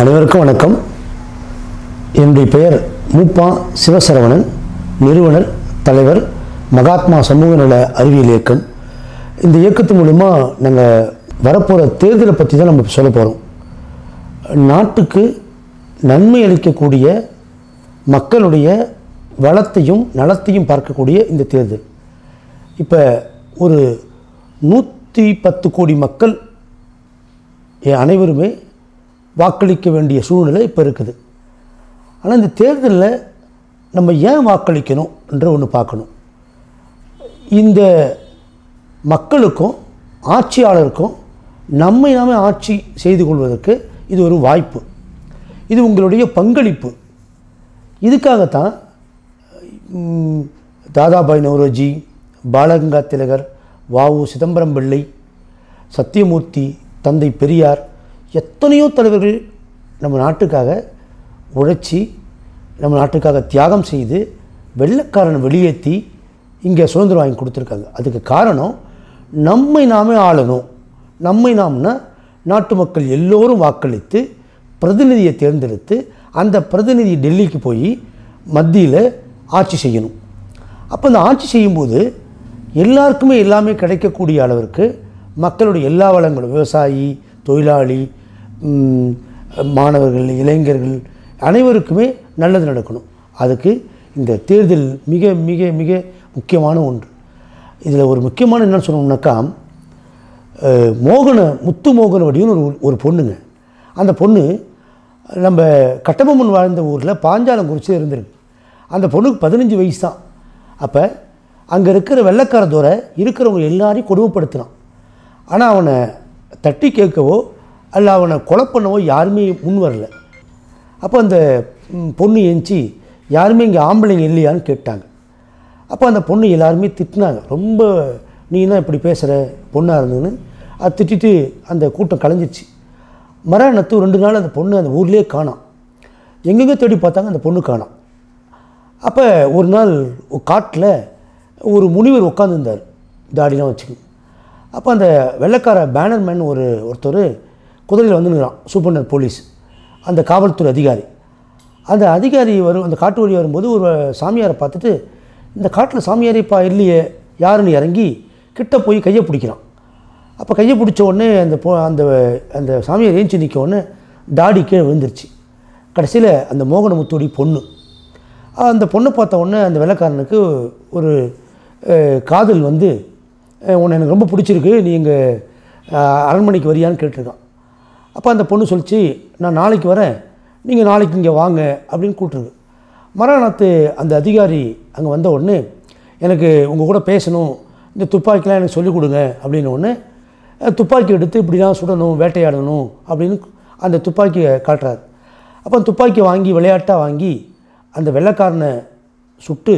அனைவருக்கும் வணக்கம் என்னுடைய பெயர் மூப்பா சிவசரவணன் நிறுவனர் தலைவர் மகாத்மா சமூக நல அறிவியல் இயக்கம் இந்த இயக்கத்து மூலிமா நாங்கள் வரப்போகிற தேர்தலை பற்றி தான் நம்ம சொல்ல போகிறோம் நாட்டுக்கு நன்மை அளிக்கக்கூடிய மக்களுடைய வளத்தையும் நலத்தையும் பார்க்கக்கூடிய இந்த தேர்தல் இப்போ ஒரு நூற்றி பத்து கோடி மக்கள் எ- அனைவருமே வாக்களிக்க வேண்டிய சூழ்நிலை இப்போ இருக்குது ஆனால் இந்த தேர்தலில் நம்ம ஏன் வாக்களிக்கணும் என்ற ஒன்று பார்க்கணும் இந்த மக்களுக்கும் ஆட்சியாளருக்கும் நம்மை நாமே ஆட்சி செய்து கொள்வதற்கு இது ஒரு வாய்ப்பு இது உங்களுடைய பங்களிப்பு இதுக்காகத்தான் ம், தாதாபாய் நவ்ரோஜி பாலகங்கா திலகர் வாவு சிதம்பரம் பிள்ளை சத்தியமூர்த்தி தந்தை பெரியார் எத்தனையோ தலைவர்கள் நம்ம நாட்டுக்காக உழைச்சி நம்ம நாட்டுக்காக தியாகம் செய்து வெள்ளைக்காரனை வெளியேற்றி இங்கே சுதந்திரம் வாங்கி கொடுத்துருக்காங்க அதுக்கு காரணம் நம்மை நாமே ஆளணும் நம்மை நாம்னா நாட்டு மக்கள் எல்லோரும் வாக்களித்து பிரதிநிதியை தேர்ந்தெடுத்து அந்த பிரதிநிதி டெல்லிக்கு போய் மத்தியில் ஆட்சி செய்யணும் அப்போ இந்த ஆட்சி செய்யும்போது எல்லாருக்குமே எல்லாமே கிடைக்கக்கூடிய அளவிற்கு மக்களுடைய எல்லா வளங்களும் விவசாயி தொழிலாளி ம், மாணவர்கள் இளைஞர்கள் அனைவருக்குமே நல்லது நடக்கணும் அதுக்கு இந்த தேர்தல் மிக மிக மிக முக்கியமான ஒன்று இதில் ஒரு முக்கியமான என்னன்னு சொன்னோம்னாக்கா அஹ், மோகன முத்து மோகன வடிவன்னு ஒரு ஒரு பொண்ணுங்க அந்த பொண்ணு நம்ம கட்டபொம்மன் வாழ்ந்த ஊரில் பாஞ்சாலங்குறிச்சி இருந்திருக்கு அந்த பொண்ணுக்கு பதினஞ்சு வயசு தான் அப்போ அங்கே இருக்கிற வெள்ளைக்கார துறை இருக்கிறவங்க எல்லாரையும் கொடுமைப்படுத்தினான் ஆனால் அவனை தட்டி கேட்கவோ அல்ல அவனை கொலை பண்ணவோ யாருமே முன் வரல அப்போ அந்த ம், பொண்ணு எஞ்சி யாருமே இங்கே ஆம்பளைங்க இல்லையான்னு கேட்டாங்க அப்போ அந்த பொண்ணு எல்லாருமே திட்டினாங்க ரொம்ப நீ என்ன இப்படி பேசுகிற பொண்ணாக இருந்ததுன்னு அது திட்டிட்டு அந்த கூட்டம் கலைஞ்சிருச்சு மரணத்து ரெண்டு நாள் அந்த பொண்ணு அந்த ஊர்லேயே காணோம் எங்கெங்கே தேடி பார்த்தாங்க அந்த பொண்ணு காணோம் அப்போ ஒரு நாள் காட்டில் ஒரு முனிவர் உட்காந்துருந்தார் தாடிலாம் வச்சுக்கணும் அப்போ அந்த வெள்ளைக்கார பேனர்மேன் ஒரு ஒருத்தர் குதிரையில் வந்துருக்கிறான் சூப்பர்னர் போலீஸ் அந்த காவல்துறை அதிகாரி அந்த அதிகாரி வரும் அந்த காட்டு வழி வரும்போது ஒரு சாமியாரை பார்த்துட்டு இந்த காட்டில் சாமியாரேப்பா இல்லையே யாருன்னு இறங்கி கிட்ட போய் கையை பிடிக்கிறான் அப்போ கையை பிடிச்ச உடனே அந்த பொ அந்த அந்த சாமியார் ஏஞ்சி நிற்க உடனே தாடி கீழே விழுந்துருச்சு கடைசியில் அந்த மோகனமுத்தோடி பொண்ணு அந்த பொண்ணை பார்த்த உடனே அந்த வெள்ளைக்காரனுக்கு ஒரு அஹ், காதல் வந்து அஹ், உன்னை எனக்கு ரொம்ப பிடிச்சிருக்கு நீ இங்கே அரண்மனைக்கு வரியான்னு கேட்டிருக்கான் அப்போ அந்த பொண்ணு சொல்லிச்சு நான் நாளைக்கு வரேன் நீங்கள் நாளைக்கு இங்கே வாங்க அப்படின்னு கூப்பிட்ருக்கு மறுநாத்து அந்த அதிகாரி அங்கே வந்த உடனே எனக்கு உங்கள் கூட பேசணும் இந்த துப்பாக்கிலாம் எனக்கு சொல்லிக் கொடுங்க அப்படின்னு உடனே அஹ், துப்பாக்கி எடுத்து இப்படி தான் சுடணும் வேட்டையாடணும் அப்படின்னு அந்த துப்பாக்கியை காட்டுறாரு அப்போ அந்த துப்பாக்கியை வாங்கி விளையாட்டாக வாங்கி அந்த வெள்ளைக்காரனை சுட்டு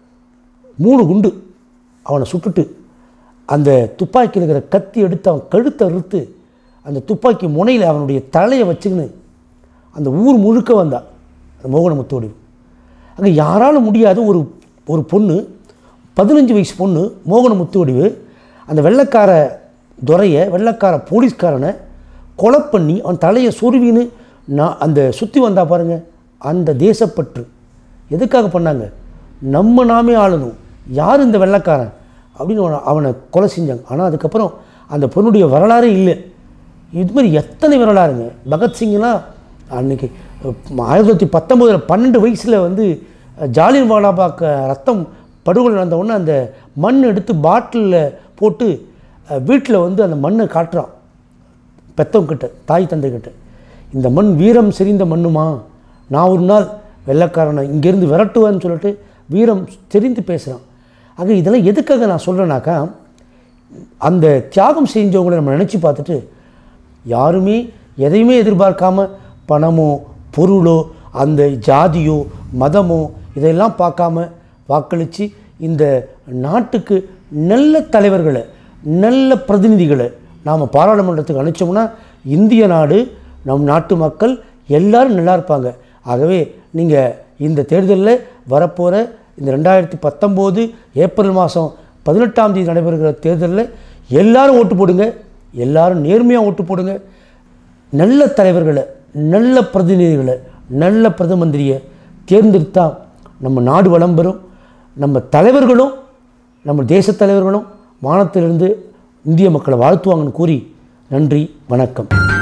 மூணு குண்டு அவனை சுட்டுட்டு அந்த துப்பாக்கியில் இருக்கிற கத்தி எடுத்து அவன் கழுத்தை அறுத்து அந்த துப்பாக்கி முனையில் அவனுடைய தலையை வச்சுக்கின்னு அந்த ஊர் முழுக்க வந்தான் அந்த மோகனமுத்தோடு அங்கே யாராலும் முடியாத ஒரு ஒரு பொண்ணு பதினஞ்சு வயசு பொண்ணு மோகனமுத்து வடிவு அந்த வெள்ளைக்கார துரையை வெள்ளைக்கார போலீஸ்காரனை கொலை பண்ணி அவன் தலையை சொருவின்னு நான் அந்த சுற்றி வந்தா பாருங்க அந்த தேசப்பற்று எதுக்காக பண்ணாங்க நம்ம நாமே ஆளணும் யார் இந்த வெள்ளைக்காரன் அப்படின்னு அவனை- அவனை கொலை செஞ்சாங்க ஆனால் அதுக்கப்புறம் அந்த பொண்ணுடைய வரலாறே இல்லை இது மாதிரி எத்தனை வரலாறுங்க பகத்சிங்லாம் அன்னைக்கு அஹ், ஆயிரத்தி தொள்ளாயிரத்தி பத்தொம்போதில் பன்னெண்டு வயசில் வந்து அஹ், ஜாலியன் வாலாபாக் ரத்தம் படுகொலை நடந்த உடனே அந்த மண் எடுத்து பாட்டிலில் போட்டு வீட்டில் வந்து அந்த மண்ணை காட்டுறான் பெத்தவங்க கிட்ட தாய் தந்தை கிட்ட இந்த மண் வீரம் செறிந்த மண்ணுமா நான் ஒரு நாள் வெள்ளைக்காரனை இங்கேருந்து விரட்டுவேன்னு சொல்லிட்டு வீரம் தெரிந்து பேசுகிறான் ஆக இதெல்லாம் எதுக்காக நான் சொல்கிறேன்னாக்கா அந்த தியாகம் செஞ்சவங்களை நம்ம நினச்சி பார்த்துட்டு யாருமே எதையுமே எதிர்பார்க்காம பணமோ பொருளோ அந்த ஜாதியோ மதமோ இதையெல்லாம் பார்க்காம வாக்களித்து இந்த நாட்டுக்கு நல்ல தலைவர்களை நல்ல பிரதிநிதிகளை நாம் பாராளுமன்றத்துக்கு அனுப்பிச்சோம்னா இந்திய நாடு நம் நாட்டு மக்கள் எல்லாரும் நல்லா இருப்பாங்க ஆகவே நீங்கள் இந்த தேர்தலில் வரப்போகிற இந்த ரெண்டாயிரத்தி பத்தொம்போது ஏப்ரல் மாதம் பதினெட்டாம் தேதி நடைபெறுகிற தேர்தலில் எல்லாரும் ஓட்டு போடுங்க எல்லாரும் நேர்மையாக ஓட்டு போடுங்க நல்ல தலைவர்களை நல்ல பிரதிநிதிகளை நல்ல பிரதம மந்திரியை தேர்ந்தெடுத்தா நம்ம நாடு வளம் பெறும் நம்ம தலைவர்களும் நம்ம தேசத் தலைவர்களும் வானத்திலிருந்து இந்திய மக்களை வாழ்த்துவாங்கன்னு கூறி நன்றி வணக்கம்